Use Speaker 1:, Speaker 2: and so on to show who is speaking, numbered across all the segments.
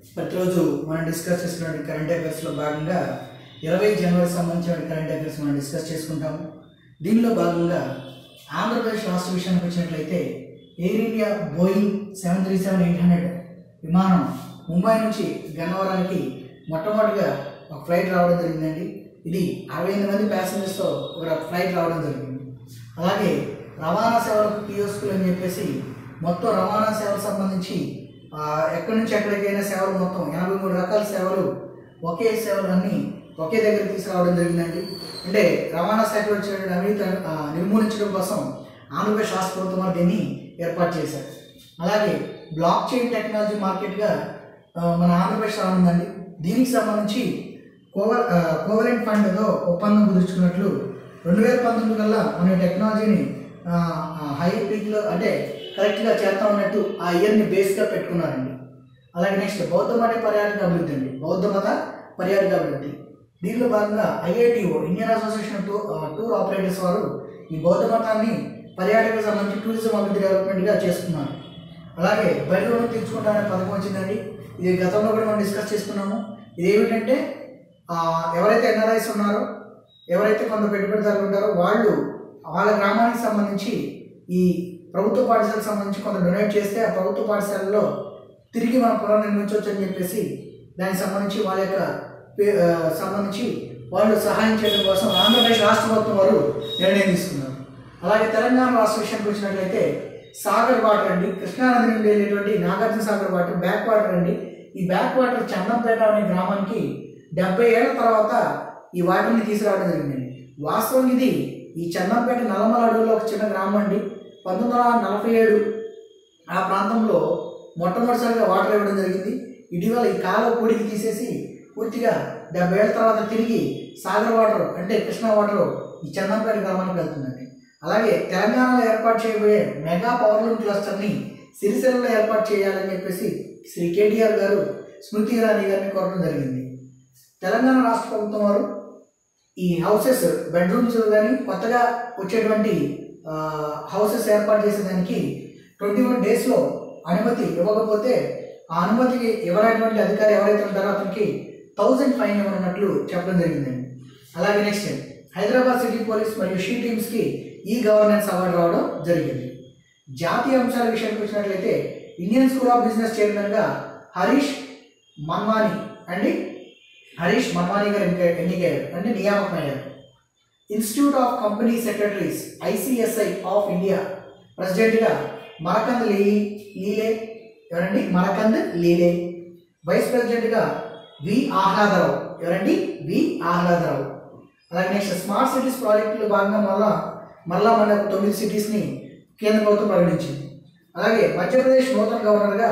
Speaker 1: ప్రతిరోజు మనం డిస్కస్ చేసుకున్న కరెంట్ అఫైర్స్లో భాగంగా ఇరవై జనవరి సంబంధించిన కరెంట్ అఫైర్స్ మనం డిస్కస్ చేసుకుంటాము దీనిలో భాగంగా ఆంధ్రప్రదేశ్ రాష్ట్ర విషయానికి వచ్చినట్లయితే Air India Boeing seven three seven eight hundred విమానం ముంబై నుంచి గన్నవరానికి మొట్టమొదటిగా ఒక ఫ్లైట్ రావడం జరిగిందండి ఇది అరవై ఎనిమిది మంది ప్యాసింజర్స్తో ఒక ఫ్లైట్ రావడం జరిగింది అలాగే రవాణా సేవలకు కియోస్కులు అని చెప్పేసి మొత్తం రవాణా సేవలకు సంబంధించి ఆ, ఎక్కడి నుంచి ఎక్కడికైనా సేవలు మొత్తం ఎనభై మూడు రకాల సేవలు ఒకే సేవలు అన్నీ ఒకే దగ్గర తీసుకురావడం జరిగిందండి అంటే రవాణా శాఖలో వచ్చినటువంటి అవినీతి ఆ, నిర్మూలించడం కోసం ఆంధ్రప్రదేశ్ రాష్ట్ర ప్రభుత్వం వారు దీన్ని ఏర్పాటు చేశారు అలాగే బ్లాక్ చైన్ టెక్నాలజీ మార్కెట్గా ఆ, మన ఆంధ్రప్రదేశ్ రానుందండి దీనికి సంబంధించి కోవల్ ఆ, కోవలెంట్ ఫండ్తో ఒప్పందం కుదుర్చుకున్నట్లు రెండు వేల పంతొమ్మిది కల్లా మన ఈ టెక్నాలజీని ఆ, ఆ, హై పీక్లో అంటే కరెక్ట్గా చేస్తా ఉన్నట్టు ఆ ఇయర్ని బేస్గా పెట్టుకున్నారండి అలాగే నెక్స్ట్ బౌద్ధ మత పర్యాటక అభివృద్ధి అండి బౌద్ధ మత పర్యాటక అభివృద్ధి దీనిలో భాగంగా IITO Indian association to tour operators వారు ఈ బౌద్ధ మతాన్ని పర్యాటక సంబంధించి టూరిజం అభివృద్ధి డెవలప్మెంట్గా చేస్తున్నారు అలాగే బయట రుణం తీర్చుకుంటామనే పథకం వచ్చిందండి ఇది గతంలో కూడా మనం డిస్కస్ చేసుకున్నాము ఇది ఏమిటంటే ఆ, ఎవరైతే ఎన్ఆర్ఐస్ ఉన్నారో ఎవరైతే కొంత పెట్టుబడిదారులు ఉంటారో వాళ్ళు వాళ్ళ గ్రామానికి సంబంధించి ఈ ప్రభుత్వ పాఠశాలకు సంబంధించి కొంత డొనేట్ చేస్తే ఆ ప్రభుత్వ పాఠశాలలో తిరిగి మనం పునర్నిర్మించవచ్చు అని చెప్పేసి దానికి సంబంధించి వాళ్ళ యొక్క పే- ఆ, సంబంధించి వాళ్ళు సహాయం చేయడం కోసం ఆంధ్రప్రదేశ్ రాష్ట్ర ప్రభుత్వం వారు నిర్ణయం తీసుకున్నారు అలాగే తెలంగాణ రాష్ట్ర విషయానికి వచ్చినట్లయితే సాగర్ వాటర్ అండి కృష్ణానది నుండి వెళ్ళేటువంటి Nagarjuna Sagar water back water అండి ఈ బ్యాక్ వాటర్ చందంపేట అనే గ్రామానికి డెబ్బై ఏళ్ల తర్వాత ఈ వాటర్ని తీసుకురావడం జరిగిందండి వాస్తవం ఇది ఈ చందంపేట నల్లమల అడవుల్లో ఒక చిన్న గ్రామం అండి పంతొమ్మిది వందల నలభై ఏడు ఆ ప్రాంతంలో మొట్టమొదటిసారిగా వాటర్ ఇవ్వడం జరిగింది ఇటీవల ఈ కాలువ పొడికి తీసేసి పూర్తిగా డెబ్బై ఏళ్ళ తర్వాత తిరిగి సాగర్ వాటర్ అంటే కృష్ణా వాటర్ ఈ చందంపేట గ్రామానికి వెళ్తుందండి అలాగే తెలంగాణలో ఏర్పాటు చేయబోయే మెగా పవర్లూమ్ క్లస్టర్ని సిరిసిల్లలో ఏర్పాటు చేయాలని చెప్పేసి శ్రీ కేటీఆర్ గారు స్మృతి ఇరానీ గారిని కోరడం జరిగింది తెలంగాణ రాష్ట్ర ప్రభుత్వం వారు ఈ హౌసెస్ బెడ్రూమ్స్ కానీ కొత్తగా వచ్చేటువంటి ఆ, హౌసెస్ ఏర్పాటు చేసేదానికి ట్వంటీ వన్ డేస్లో అనుమతి ఇవ్వకపోతే ఆ అనుమతికి ఇవ్వనటువంటి అధికారి ఎవరైతే ఉంటారో అతనికి థౌజండ్ ఫైన్ ఇవ్వనున్నట్లు చెప్పడం జరిగిందండి అలాగే నెక్స్ట్ హైదరాబాద్ సిటీ పోలీస్ మరియు షీ టీమ్స్కి ఈ గవర్నెన్స్ అవార్డు రావడం జరిగింది జాతీయ అంశాల విషయానికి వచ్చినట్లయితే ఇండియన్ స్కూల్ ఆఫ్ బిజినెస్ చైర్మన్గా హరీష్ మన్వాని అండి హరీష్ మన్వాని గారు ఎన్నిక ఎన్నికయ్యారు అంటే నియామకమయ్యారు institute of company secretaries ICSI of India ప్రెసిడెంట్గా మరకంద్ లీ లీలే ఎవరండి మరకంద్ లీలే వైస్ ప్రెసిడెంట్గా వి ఆహ్లాదరావు ఎవరండి వి ఆహ్లాదరావు అలాగే నెక్స్ట్ స్మార్ట్ సిటీస్ ప్రాజెక్టులో భాగంగా మళ్ళా మళ్ళా మన తొమ్మిది సిటీస్ని కేంద్ర ప్రభుత్వం ప్రకటించింది అలాగే మధ్యప్రదేశ్ నూతన గవర్నర్గా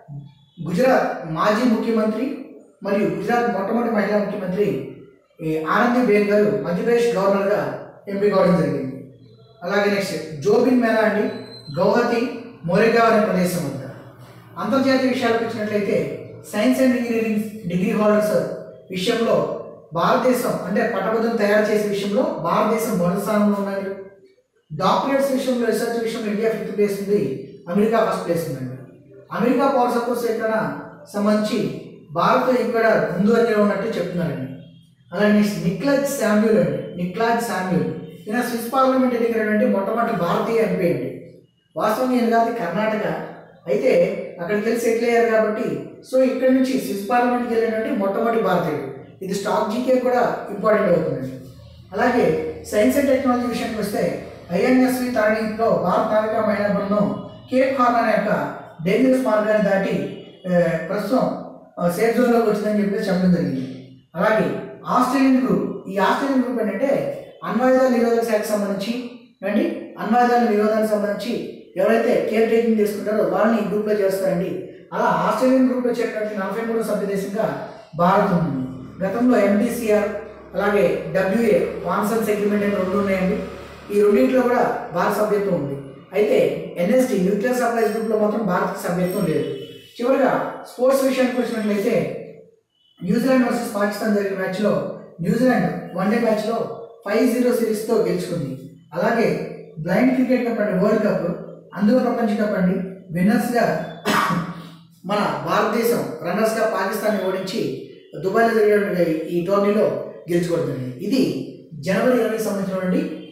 Speaker 1: గుజరాత్ మాజీ ముఖ్యమంత్రి మరియు గుజరాత్ మొట్టమొదటి మహిళా ముఖ్యమంత్రి ఈ ఆనందీబేన్ గారు మధ్యప్రదేశ్ గవర్నర్గా ఎంపిక కావడం జరిగింది అలాగే నెక్స్ట్ జోబిన్ మేళా అండి గౌహతి మోరేగావ్ అనే ప్రదేశం వద్ద అంతర్జాతీయ విషయాలకు వచ్చినట్లయితే science and engineering degree holders విషయంలో భారతదేశం అంటే పట్టభద్రులు తయారు చేసే విషయంలో భారతదేశం మొదటి స్థానంలో ఉందండి డాక్టరేట్స్ విషయంలో రీసెర్చ్ విషయంలో ఇండియా ఫిఫ్త్ ప్లేస్ ఉంది అమెరికా ఫస్ట్ ప్లేస్ ఉందండి అమెరికా పౌర సపోర్ట్ సేకరణ సంబంధించి భారత్ ఇక్కడ ముందు వరుసలో ఉన్నట్టు చెప్తున్నారండి అలాగే నెక్స్ట్ నిక్లాజ్ శామ్యూల్ అండి నిక్లాజ్ శామ్యూల్ ఈయన స్విస్ పార్లమెంట్ ఎన్నికైనటువంటి మొట్టమొదటి భారతీయ ఎంపీ అండి వాస్తవంగా ఈయన కాదు కర్ణాటక అయితే అక్కడికి వెళ్ళి సెటిల్ అయ్యారు కాబట్టి సో ఇక్కడ నుంచి స్విస్ పార్లమెంట్కి వెళ్ళినటువంటి మొట్టమొదటి భారతీయుడు ఇది స్టాక్ జీకే కూడా ఇంపార్టెంట్ అవుతుందండి అలాగే సైన్స్ అండ్ టెక్నాలజీ విషయానికి వస్తే ఐఎన్ఎస్వి తారీఖులో భారత నావికా మహిళా బృందం కేప్ హార్న్ అనే యొక్క డేంజరస్ మార్గాన్ని దాటి ఆ, ప్రస్తుతం ఆ, సేఫ్ జోన్లోకి వచ్చిందని చెప్పేసి చెప్పడం జరిగింది అలాగే ఆస్ట్రేలియన్ గ్రూప్ ఈ ఆస్ట్రేలియన్ గ్రూప్ ఏంటంటే అణ్వాయుధాల నిరోధక శాఖకు సంబంధించి అండి అణ్వాయుధాల నిరోధానికి సంబంధించి ఎవరైతే కేర్ టేకింగ్ తీసుకుంటారో వాళ్ళని ఈ గ్రూప్లో చేస్తారండి అలా ఆస్ట్రేలియన్ గ్రూప్లో చేరినటువంటి నలభై మూడో సభ్య దేశంగా భారత్ ఉంది గతంలో ఎంటీసీఆర్ అలాగే డబ్ల్యూఏ కాన్సల్స్ అగ్రిమెంట్ అని రెండు ఉన్నాయండి ఈ రెండింటిలో కూడా భారత సభ్యత్వం ఉంది అయితే ఎన్ఎస్టీ న్యూక్లియర్ సప్లైస్ గ్రూప్లో మాత్రం భారత్ సభ్యత్వం లేదు చివరిగా స్పోర్ట్స్ విషయానికి వచ్చినట్లయితే న్యూజిలాండ్ వర్సెస్ పాకిస్తాన్ జరిగిన మ్యాచ్లో న్యూజిలాండ్ వన్డే మ్యాచ్లో ఫైవ్ జీరో సిరీస్తో గెలుచుకుంది అలాగే బ్లైండ్ క్రికెట్ కప్ అండి వరల్డ్ కప్ అందులో ప్రపంచ కప్ అండి విన్నర్స్గా మన భారతదేశం రన్నర్స్గా పాకిస్తాన్ని ఓడించి దుబాయ్లో జరిగినటువంటి ఈ టోర్నీలో గెలుచుకోవడం జరిగింది ఇది జనవరి ఇరవై సంవత్సరం నుండి